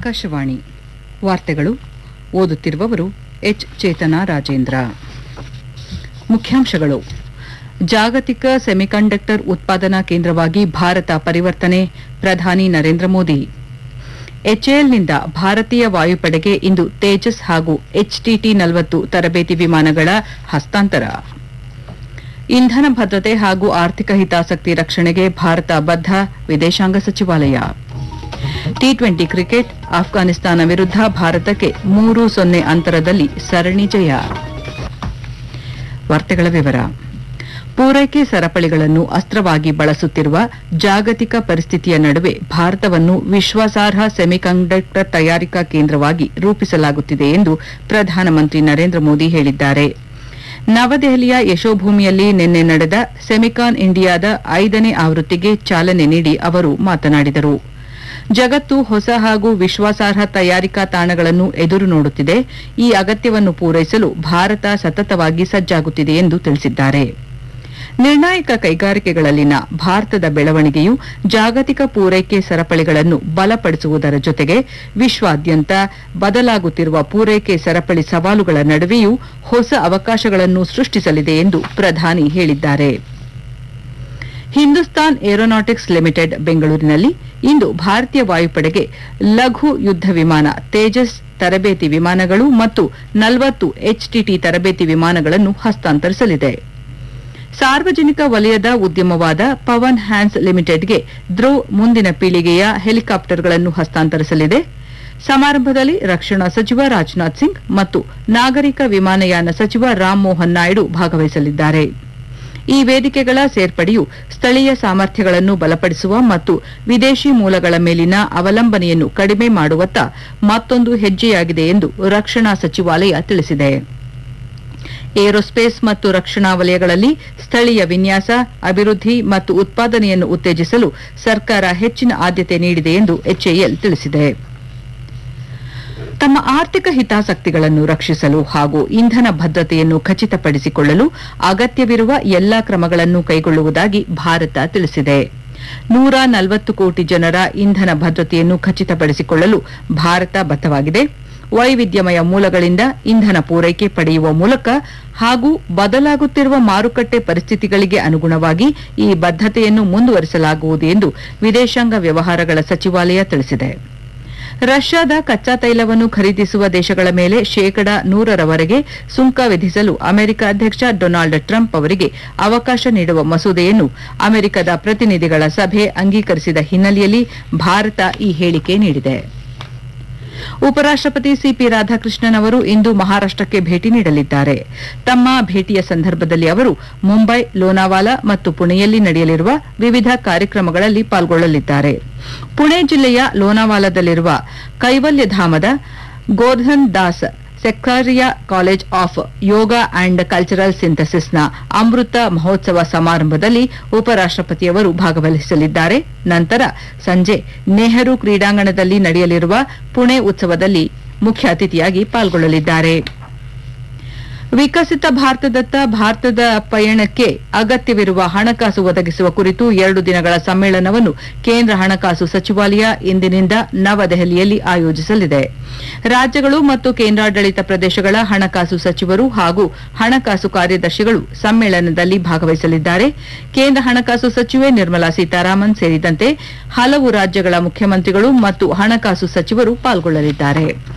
ಆಕಾಶವಾಣಿ ವಾರ್ತೆಗಳು ಓದುತ್ತಿರುವವರು ಎಚ್ ಚೇತನ ರಾಜೇಂದ್ರ ಮುಖ್ಯಾಂಶಗಳು ಜಾಗತಿಕ ಸೆಮಿಕಂಡಕ್ಟರ್ ಉತ್ಪಾದನಾ ಕೇಂದ್ರವಾಗಿ ಭಾರತ ಪರಿವರ್ತನೆ ಪ್ರಧಾನಿ ನರೇಂದ್ರ ಮೋದಿ ಎಚ್ಎಎಲ್ನಿಂದ ಭಾರತೀಯ ವಾಯುಪಡೆಗೆ ಇಂದು ತೇಜಸ್ ಹಾಗೂ ಎಚ್ಟಿಟಿ ನಲವತ್ತು ತರಬೇತಿ ವಿಮಾನಗಳ ಹಸ್ತಾಂತರ ಇಂಧನ ಭದ್ರತೆ ಹಾಗೂ ಆರ್ಥಿಕ ಹಿತಾಸಕ್ತಿ ರಕ್ಷಣೆಗೆ ಭಾರತ ಬದ್ಧ ವಿದೇಶಾಂಗ ಸಚಿವಾಲಯ ಟಿ ಟ್ವೆಂಟಿ ಕ್ರಿಕೆಟ್ ಆಫ್ಘಾನಿಸ್ತಾನ ವಿರುದ್ಧ ಭಾರತಕ್ಕೆ ಮೂರು ಸೊನ್ನೆ ಅಂತರದಲ್ಲಿ ಸರಣಿ ಜಯ ವಾರ್ತೆಗಳ ವಿವರ ಪೂರೈಕೆ ಸರಪಳಿಗಳನ್ನು ಅಸ್ತ್ರವಾಗಿ ಬಳಸುತ್ತಿರುವ ಜಾಗತಿಕ ಪರಿಸ್ಥಿತಿಯ ನಡುವೆ ಭಾರತವನ್ನು ವಿಶ್ವಾಸಾರ್ಹ ಸೆಮಿಕಂಡಕ್ಟರ್ ತಯಾರಿಕಾ ಕೇಂದ್ರವಾಗಿ ರೂಪಿಸಲಾಗುತ್ತಿದೆ ಎಂದು ಪ್ರಧಾನಮಂತ್ರಿ ನರೇಂದ್ರ ಮೋದಿ ಹೇಳಿದ್ದಾರೆ ನವದೆಹಲಿಯ ಯಶೋಭೂಮಿಯಲ್ಲಿ ನಿನ್ನೆ ನಡೆದ ಸೆಮಿಕಾನ್ ಇಂಡಿಯಾದ ಐದನೇ ಆವೃತ್ತಿಗೆ ಚಾಲನೆ ನೀಡಿ ಅವರು ಮಾತನಾಡಿದರು ಜಗತ್ತು ಹೊಸ ಹಾಗೂ ವಿಶ್ವಾಸಾರ್ಹ ತಯಾರಿಕಾ ತಾಣಗಳನ್ನು ಎದುರು ನೋಡುತ್ತಿದೆ ಈ ಅಗತ್ಯವನ್ನು ಪೂರೈಸಲು ಭಾರತ ಸತತವಾಗಿ ಸಜ್ಜಾಗುತ್ತಿದೆ ಎಂದು ತಿಳಿಸಿದ್ದಾರೆ ನಿರ್ಣಾಯಕ ಕೈಗಾರಿಕೆಗಳಲ್ಲಿನ ಭಾರತದ ಬೆಳವಣಿಗೆಯು ಜಾಗತಿಕ ಪೂರೈಕೆ ಸರಪಳಿಗಳನ್ನು ಬಲಪಡಿಸುವುದರ ಜೊತೆಗೆ ವಿಶ್ವಾದ್ಯಂತ ಬದಲಾಗುತ್ತಿರುವ ಪೂರೈಕೆ ಸರಪಳಿ ಸವಾಲುಗಳ ನಡುವೆಯೂ ಹೊಸ ಅವಕಾಶಗಳನ್ನು ಸೃಷ್ಟಿಸಲಿದೆ ಎಂದು ಪ್ರಧಾನಿ ಹೇಳಿದ್ದಾರೆ ಹಿಂದೂಸ್ತಾನ್ ಏರೋನಾಟಿಕ್ಸ್ ಲಿಮಿಟೆಡ್ ಬೆಂಗಳೂರಿನಲ್ಲಿ ಇಂದು ಭಾರತೀಯ ವಾಯುಪಡೆಗೆ ಲಘು ಯುದ್ಧ ವಿಮಾನ ತೇಜಸ್ ತರಬೇತಿ ವಿಮಾನಗಳು ಮತ್ತು ನಲವತ್ತು ಎಚ್ಟಿಟಿ ತರಬೇತಿ ವಿಮಾನಗಳನ್ನು ಹಸ್ತಾಂತರಿಸಲಿದೆ ಸಾರ್ವಜನಿಕ ವಲಯದ ಉದ್ಯಮವಾದ ಪವನ್ ಹ್ಯಾನ್ಸ್ ಲಿಮಿಟೆಡ್ಗೆ ಧ್ರುವ್ ಮುಂದಿನ ಪೀಳಿಗೆಯ ಹೆಲಿಕಾಪ್ಟರ್ಗಳನ್ನು ಹಸ್ತಾಂತರಿಸಲಿದೆ ಸಮಾರಂಭದಲ್ಲಿ ರಕ್ಷಣಾ ಸಚಿವ ರಾಜನಾಥ್ ಸಿಂಗ್ ಮತ್ತು ನಾಗರಿಕ ವಿಮಾನಯಾನ ಸಚಿವ ರಾಮ್ ಮೋಹನ್ ನಾಯ್ಡು ಭಾಗವಹಿಸಲಿದ್ದಾರೆ ಈ ವೇದಿಕೆಗಳ ಸೇರ್ಪಡೆಯು ಸ್ಥಳೀಯ ಸಾಮರ್ಥ್ಯಗಳನ್ನು ಬಲಪಡಿಸುವ ಮತ್ತು ವಿದೇಶಿ ಮೂಲಗಳ ಮೇಲಿನ ಅವಲಂಬನೆಯನ್ನು ಕಡಿಮೆ ಮಾಡುವತ್ತ ಮತ್ತೊಂದು ಹೆಜ್ಜೆಯಾಗಿದೆ ಎಂದು ರಕ್ಷಣಾ ಸಚಿವಾಲಯ ತಿಳಿಸಿದೆ ಏರೋಸ್ಪೇಸ್ ಮತ್ತು ರಕ್ಷಣಾ ವಲಯಗಳಲ್ಲಿ ಸ್ಥಳೀಯ ವಿನ್ಯಾಸ ಅಭಿವೃದ್ಧಿ ಮತ್ತು ಉತ್ಪಾದನೆಯನ್ನು ಉತ್ತೇಜಿಸಲು ಸರ್ಕಾರ ಹೆಚ್ಚಿನ ಆದ್ಯತೆ ನೀಡಿದೆ ಎಂದು ಎಚ್ಎಎಲ್ ತಿಳಿಸಿದೆ ತಮ್ಮ ಆರ್ಥಿಕ ಹಿತಾಸಕ್ತಿಗಳನ್ನು ರಕ್ಷಿಸಲು ಹಾಗೂ ಇಂಧನ ಭದ್ರತೆಯನ್ನು ಖಚಿತಪಡಿಸಿಕೊಳ್ಳಲು ಅಗತ್ಯವಿರುವ ಎಲ್ಲಾ ಕ್ರಮಗಳನ್ನು ಕೈಗೊಳ್ಳುವುದಾಗಿ ಭಾರತ ತಿಳಿಸಿದೆ ನೂರ ನಲವತ್ತು ಕೋಟಿ ಜನರ ಇಂಧನ ಭದ್ರತೆಯನ್ನು ಖಚಿತಪಡಿಸಿಕೊಳ್ಳಲು ಭಾರತ ಬದ್ಧವಾಗಿದೆ ವೈವಿಧ್ಯಮಯ ಮೂಲಗಳಿಂದ ಇಂಧನ ಪೂರೈಕೆ ಪಡೆಯುವ ಮೂಲಕ ಹಾಗೂ ಬದಲಾಗುತ್ತಿರುವ ಮಾರುಕಟ್ಟೆ ಪರಿಸ್ಥಿತಿಗಳಿಗೆ ಅನುಗುಣವಾಗಿ ಈ ಬದ್ಧತೆಯನ್ನು ಮುಂದುವರಿಸಲಾಗುವುದು ಎಂದು ವಿದೇಶಾಂಗ ವ್ಯವಹಾರಗಳ ಸಚಿವಾಲಯ ತಿಳಿಸಿದೆ ರಷ್ಯಾದ ಕಚ್ಚಾ ತೈಲವನ್ನು ಖರೀದಿಸುವ ದೇಶಗಳ ಮೇಲೆ ಶೇಕಡ ನೂರರವರೆಗೆ ಸುಂಕ ವಿಧಿಸಲು ಅಮೆರಿಕ ಅಧ್ಯಕ್ಷ ಡೊನಾಲ್ಡ್ ಟ್ರಂಪ್ ಅವರಿಗೆ ಅವಕಾಶ ನೀಡುವ ಮಸೂದೆಯನ್ನು ಅಮೆರಿಕದ ಪ್ರತಿನಿಧಿಗಳ ಸಭೆ ಅಂಗೀಕರಿಸಿದ ಹಿನ್ನೆಲೆಯಲ್ಲಿ ಭಾರತ ಈ ಹೇಳಿಕೆ ನೀಡಿದೆ ಉಪರಾಷ್ಟಪತಿ ಸಿಪಿ ರಾಧಾಕೃಷ್ಣನ್ ಅವರು ಇಂದು ಮಹಾರಾಷ್ಟಕ್ಕೆ ಭೇಟಿ ನೀಡಲಿದ್ದಾರೆ ತಮ್ಮ ಭೇಟಿಯ ಸಂದರ್ಭದಲ್ಲಿ ಅವರು ಮುಂಬೈ ಲೋನಾವಾಲಾ ಮತ್ತು ಪುಣೆಯಲ್ಲಿ ನಡೆಯಲಿರುವ ವಿವಿಧ ಕಾರ್ಯಕ್ರಮಗಳಲ್ಲಿ ಪಾಲ್ಗೊಳ್ಳಲಿದ್ದಾರೆ ಪುಣೆ ಜಿಲ್ಲೆಯ ಲೋನಾವಾಲಾದಲ್ಲಿರುವ ಕೈವಲ್ಯಧಾಮದ Gordhan Das Seksaria college of yoga and cultural ಸಿಂಥಸಿಸ್ನ ಅಮೃತ ಮಹೋತ್ಸವ ಸಮಾರಂಭದಲ್ಲಿ ಉಪರಾಷ್ಟಪತಿಯವರು ಭಾಗವಹಿಸಲಿದ್ದಾರೆ ನಂತರ ಸಂಜೆ ನೆಹರು ಕ್ರೀಡಾಂಗಣದಲ್ಲಿ ನಡೆಯಲಿರುವ ಪುಣೆ ಉತ್ಸವದಲ್ಲಿ ಮುಖ್ಯ ಅತಿಥಿಯಾಗಿ ಪಾಲ್ಗೊಳ್ಳಲಿದ್ದಾರೆ ವಿಕಸಿತ ಭಾರತದತ್ತ ಭಾರತದ ಪಯಣಕ್ಕೆ ಅಗತ್ಯವಿರುವ ಹಣಕಾಸು ಒದಗಿಸುವ ಕುರಿತು ಎರಡು ದಿನಗಳ ಸಮ್ಮೇಳನವನ್ನು ಕೇಂದ್ರ ಹಣಕಾಸು ಸಚಿವಾಲಯ ಇಂದಿನಿಂದ ನವದೆಹಲಿಯಲ್ಲಿ ಆಯೋಜಿಸಲಿದೆ ರಾಜ್ಯಗಳು ಮತ್ತು ಕೇಂದ್ರಾಡಳಿತ ಪ್ರದೇಶಗಳ ಹಣಕಾಸು ಸಚಿವರು ಹಾಗೂ ಹಣಕಾಸು ಕಾರ್ಯದರ್ಶಿಗಳು ಸಮ್ಮೇಳನದಲ್ಲಿ ಭಾಗವಹಿಸಲಿದ್ದಾರೆ ಕೇಂದ್ರ ಹಣಕಾಸು ಸಚಿವೆ ನಿರ್ಮಲಾ ಸೀತಾರಾಮನ್ ಸೇರಿದಂತೆ ಹಲವು ರಾಜ್ಯಗಳ ಮುಖ್ಯಮಂತ್ರಿಗಳು ಮತ್ತು ಹಣಕಾಸು ಸಚಿವರು ಪಾಲ್ಗೊಳ್ಳಲಿದ್ದಾರೆ